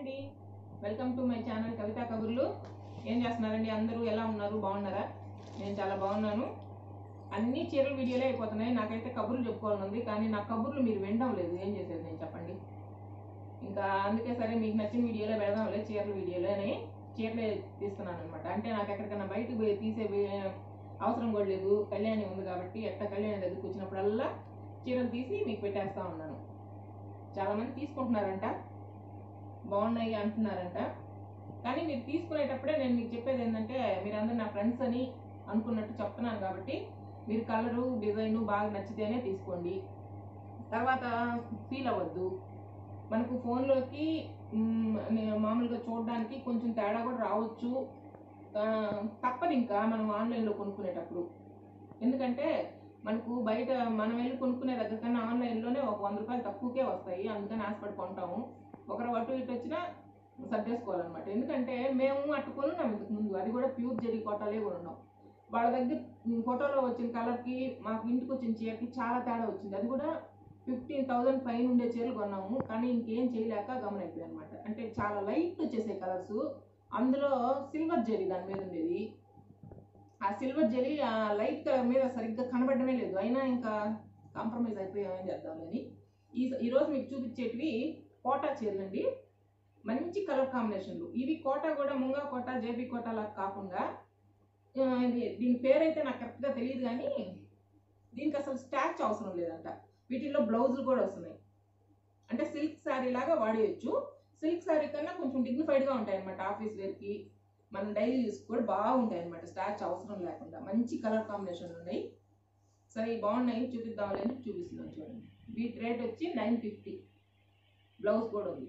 అండి welcome to my channel Kavitha Kaburlu ఏం చేస్తున్నారండి అందరూ ఎలా ఉన్నారు బాగున్నారా నేను చాలా బాగున్నాను అన్ని చీరల వీడియోలే అయిపోతున్నాయి నాకైతే కబుర్లు చెప్పుకోవాలని ఉంది కానీ నా కబుర్లు మీరు వినడం లేదు ఏం చేసేది నేను చెప్పండి ఇంకా అందుకే సరే మీకు నచ్చిన వీడియోలో పెడదాంలే చీరల వీడియోలో అని చీరలే తీస్తున్నాను అనమాట అంటే నాకు ఎక్కడికైనా బయటకు పోయి తీసే వే- అవసరం కూడా లేదు కళ్యాణి ఉంది కాబట్టి ఎట్ట కళ్యాణి దగ్గరికి వచ్చినప్పుడల్లా చీరలు తీసి మీకు పెట్టేస్తా ఉన్నాను చాలా మంది తీసుకుంటున్నారంట బాగున్నాయి అంటున్నారంట కానీ మీరు తీసుకునేటప్పుడే నేను మీకు చెప్పేది ఏంటంటే మీరందరూ నా ఫ్రెండ్స్ అని అనుకున్నట్టు చెప్తున్నాను కాబట్టి మీరు కలరు డిజైన్ బాగా నచ్చితేనే తీసుకోండి తర్వాత ఫీల్ అవ్వద్దు మనకు ఫోన్లోకి మ్, నే- మామూలుగా చూడడానికి కొంచెం తేడా కూడా రావచ్చు ఆ, తప్పదు ఇంకా మనం ఆన్లైన్లో కొనుక్కునేటప్పుడు ఎందుకంటే మనకు బయట మనం వెళ్ళి కొనుక్కునే దగ్గర కన్నా ఆన్లైన్లోనే ఒక వంద రూపాయలు తక్కువకే వస్తాయి అందుకని ఆశపడి కొంటాము ఒకరు అటు ఇటు వచ్చినా సర్దేసుకోవాలన్నమాట ఎందుకంటే మేము అటు కొనున్నాం ఇంతకు ముందు అది కూడా ప్యూర్ జరీ కోటాలే కొనున్నాం వాళ్ళ దగ్గర ఉమ్, ఫోటోలో వచ్చిన కలర్కి మాకు ఇంటికి వచ్చిన చీరకి చాలా తేడా వచ్చింది అది కూడా ఫిఫ్టీన్ థౌజండ్ పైన ఉండే చీరలు కొన్నాము కానీ ఇంకేం చేయలేక గమనైపోయాయి అనమాట అంటే చాలా లైట్ వచ్చేసాయి కలర్స్ అందులో సిల్వర్ జరీ దాని మీద ఉండేది ఆ సిల్వర్ జరీ ఆ లైట్ కలర్ మీద సరిగ్గా కనబడమే లేదు అయినా ఇంకా కాంప్రమైజ్ అయిపోయాం ఏం చేద్దామని ఈ ఈరోజు మీకు చూపించేటివి కోటా చీరలండి మంచి కలర్ కాంబినేషన్లు ఇవి కోటా కూడా ముంగా కోటా జేబీ కోటా లాగా కాకుండా ఆ, ఇది- దీని పేరైతే నాకు కరెక్ట్గా తెలియదు కానీ దీనికి అసలు స్టాచ్ అవసరం లేదంట వీటిల్లో బ్లౌజులు కూడా వస్తున్నాయి అంటే సిల్క్ శారీ లాగా వాడేయచ్చు సిల్క్ శారీ కన్నా కొంచెం డిగ్నిఫైడ్గా ఉంటాయి అనమాట ఆఫీస్ వేర్కి మన డైలీ యూస్ కూడా బాగుంటాయి అనమాట స్టాచ్ అవసరం లేకుండా మంచి కలర్ కాంబినేషన్ ఉన్నాయి సరే ఇవి బాగున్నాయి చూపిద్దామని అని చూపిస్తున్నాను చూడండి వీటి రేట్ వచ్చి నైన్ ఫిఫ్టీ బ్లౌజ్ కూడా ఉంది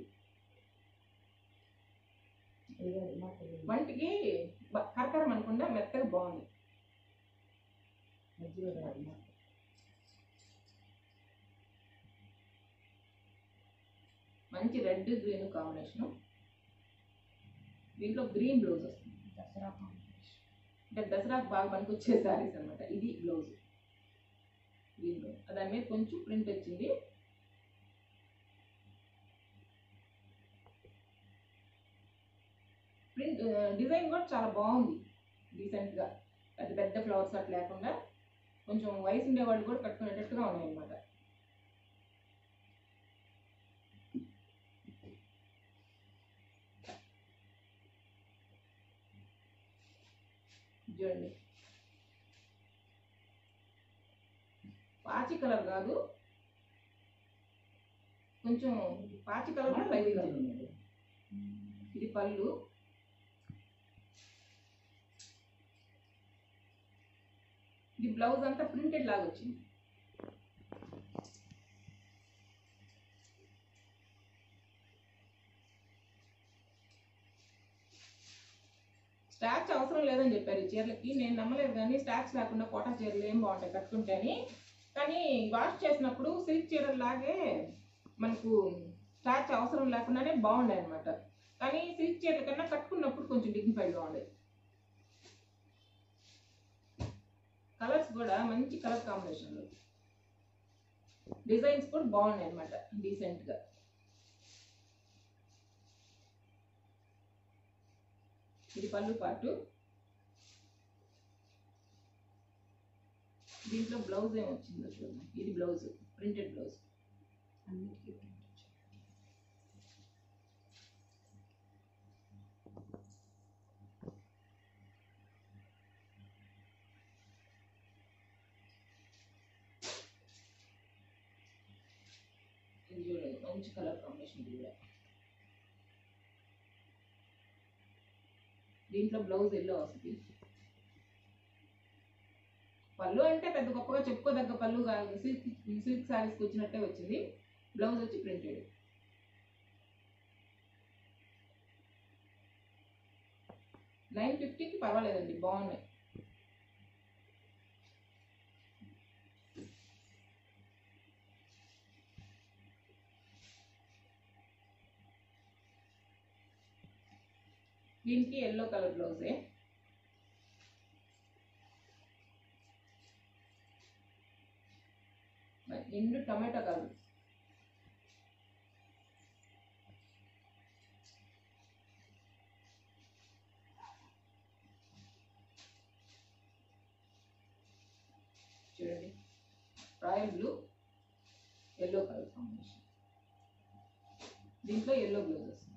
వంటికి బ- కరకరం అనకుండా మెత్తగా బాగుంది మంచి రెడ్ గ్రీన్ కాంబినేషన్ దీంట్లో గ్రీన్ బ్లౌజ్ వస్తుంది అంటే దసరాకు బాగా పనికొచ్చే శారీస్ అనమాట ఇది బ్లౌజ్ గ్రీన్ బ్లౌజ్ దాని మీద కొంచెం ప్రింట్ వచ్చింది ప్రింట్ డిజైన్ కూడా చాలా బాగుంది డీసెంట్గా పెద్ద పెద్ద ఫ్లవర్స్ అట్లా లేకుండా కొంచెం వయసు ఉండే వాళ్ళు కూడా కట్టుకునేటట్టుగా ఉన్నాయి అనమాట చూడండి పాచి కలర్ కాదు కొంచెం పాచి కలర్ కూడా లైట్ ఉంది. ఇది పళ్ళు ఇది బ్లౌజ్ అంతా ప్రింటెడ్ లాగా వచ్చింది స్టాచ్ అవసరం లేదని చెప్పారు ఈ చీరలకి నేను నమ్మలేదు కానీ స్టాచ్ లేకుండా కోటా చీరలు ఏం బాగుంటాయి కట్టుకుంటే అని కానీ వాష్ చేసినప్పుడు సిల్క్ చీరలు లాగే మనకు స్టాచ్ అవసరం లేకుండానే బాగుండే అనమాట కానీ సిల్క్ చీరల కన్నా కట్టుకున్నప్పుడు కొంచెం డిగ్నిఫైడ్గా ఉండే కలర్స్ కూడా మంచి కలర్ కాంబినేషన్లు డిజైన్స్ కూడా బాగున్నాయి అనమాట డీసెంట్గా ఇది పళ్ళు పాటు దీంట్లో బ్లౌజ్ ఏం వచ్చిందో చూడండి ఇది బ్లౌజ్ ప్రింటెడ్ బ్లౌజ్ ఇది చూడండి మంచి కలర్ కాంబినేషన్ ఇది కూడా దీంట్లో బ్లౌజ్ ఎల్లో వస్తుంది పళ్ళు అంటే పెద్ద గొప్పగా చెప్పుకోదగ్గ పళ్ళు కాదు సిల్క్ సిల్క్ శారీస్కి వచ్చినట్టే వచ్చింది బ్లౌజ్ వచ్చి ప్రింటెడ్ నైన్ ఫిఫ్టీకి పర్వాలేదండి బాగున్నాయి దీనికి ఎల్లో కలర్ బ్లౌజే నిండు టమాటా కలర్ చూడండి royal blue yellow colour combination దీంట్లో ఎల్లో బ్లౌజ్ వస్తుంది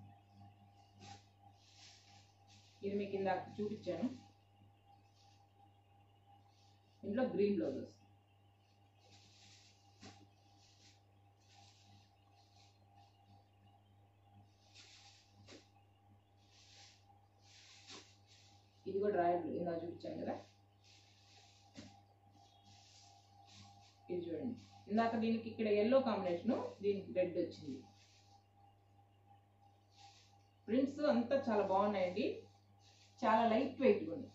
ఇది మీకు ఇందాక చూపించాను ఇంట్లో గ్రీన్ బ్లౌజ్ వస్తుంది ఇది కూడా రాయల్ బ్లూ ఇందాక చూపించాను కదా ఇది చూడండి ఇందాక దీనికి ఇక్కడ ఎల్లో కాంబినేషను దీనికి రెడ్ వచ్చింది ప్రింట్స్ అంతా చాలా బాగున్నాయండి చాలా లైట్ వెయిట్ ఉంది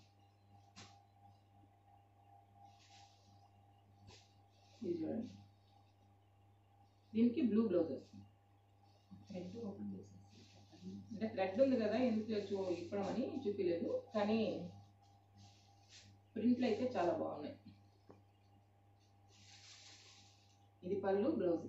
ఇది చూడండి దీనికి బ్లూ బ్లౌజ్ వస్తుంది థ్రెడ్ ఓపెన్ చేసేసి అంటే థ్రెడ్ ఉంది కదా ఎందుకు చూ ఇప్పడమని చూపించలేదు కానీ ప్రింట్లు అయితే చాలా బాగున్నాయి ఇది పళ్ళు బ్లౌజ్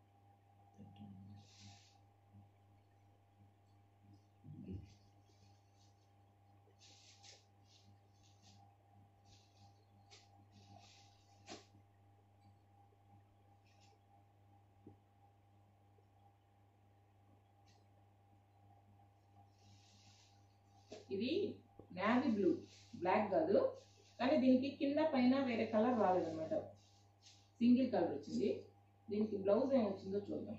ఇది నావీ బ్లూ బ్లాక్ కాదు కానీ దీనికి కింద పైన వేరే కలర్ రాలేదన్నమాట సింగిల్ కలర్ వచ్చింది దీనికి బ్లౌజ్ ఏం వచ్చిందో చూద్దాం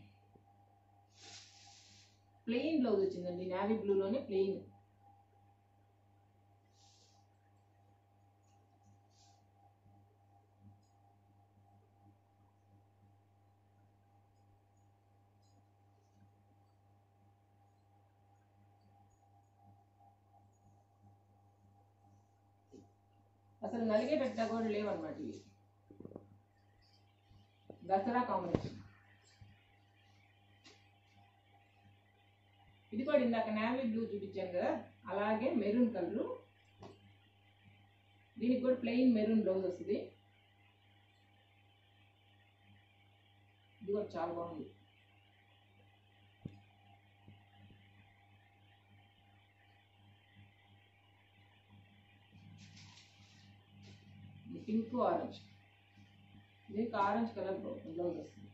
ప్లెయిన్ బ్లౌజ్ వచ్చిందండి నావీ బ్లూలోనే ప్లెయిన్ అసలు నలిగేటట్టు కూడా లేవన్నమాట ఇవి దసరా కాంబినేషన్ ఇది కూడా ఇందాక నావీ బ్లూ చూపించాను కదా అలాగే మెరూన్ కలరు దీనికి కూడా ప్లెయిన్ మెరూన్ బ్లౌజ్ వస్తుంది ఇది కూడా చాలా బాగుంది పింక్ ఆరెంజ్ దీనికి ఆరెంజ్ కలర్ బ్లౌజ్ వస్తుంది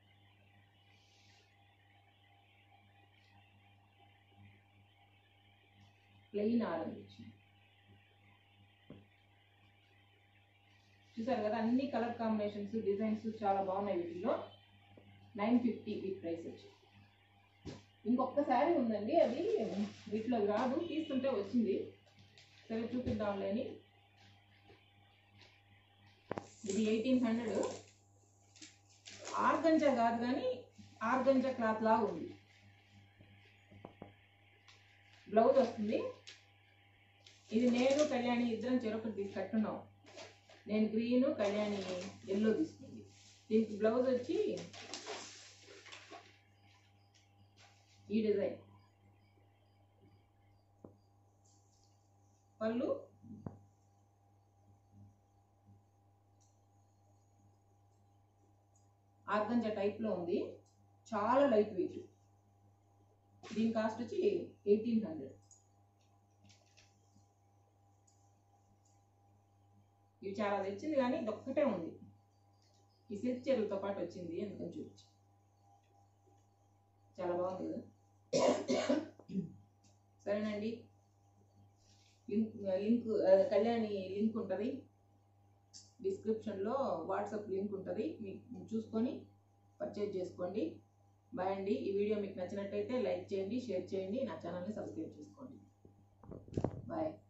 ప్లెయిన్ ఆరెంజ్ వచ్చింది చూసారు కదా అన్ని కలర్ కాంబినేషన్స్ డిజైన్స్ చాలా బాగున్నాయి వీటిలో నైన్ ఫిఫ్టీ ఈ ప్రైస్ వచ్చి ఇంకొక శారీ ఉందండి అది వీటిలో రాదు తీస్తుంటే వచ్చింది సరే చూపిద్దాంలే అని ఇది ఎయిటీన్ హండ్రెడ్ ఆర్గంజా కాదు కానీ ఆర్గంజా క్లాత్ లాగా ఉంది బ్లౌజ్ వస్తుంది ఇది నేను కళ్యాణి ఇద్దరం చెరొకటి తీసి కట్టున్నాం నేను గ్రీన్ కళ్యాణి ఎల్లో తీసుకుంది దీనికి బ్లౌజ్ వచ్చి ఈ డిజైన్ పళ్ళు ఆర్గంజా టైప్లో ఉంది చాలా లైట్ వెయిట్ దీని కాస్ట్ వచ్చి ఎయిటీన్ హండ్రెడ్ ఇవి చాలా తెచ్చింది కానీ ఇది ఒక్కటే ఉంది ఈ సిల్క్ చీరలతో పాటు వచ్చింది అందుకని చూపించు చాలా బాగుంది కదా సరేనండి లింక్ లింక్ కళ్యాణి లింక్ ఉంటుంది డిస్క్రిప్షన్లో వాట్సాప్ లింక్ ఉంటుంది మీకు చూసుకొని పర్చేజ్ చేసుకోండి బాయ్ అండి ఈ వీడియో మీకు నచ్చినట్టయితే లైక్ చేయండి షేర్ చేయండి నా ఛానల్ని సబ్స్క్రైబ్ చేసుకోండి బాయ్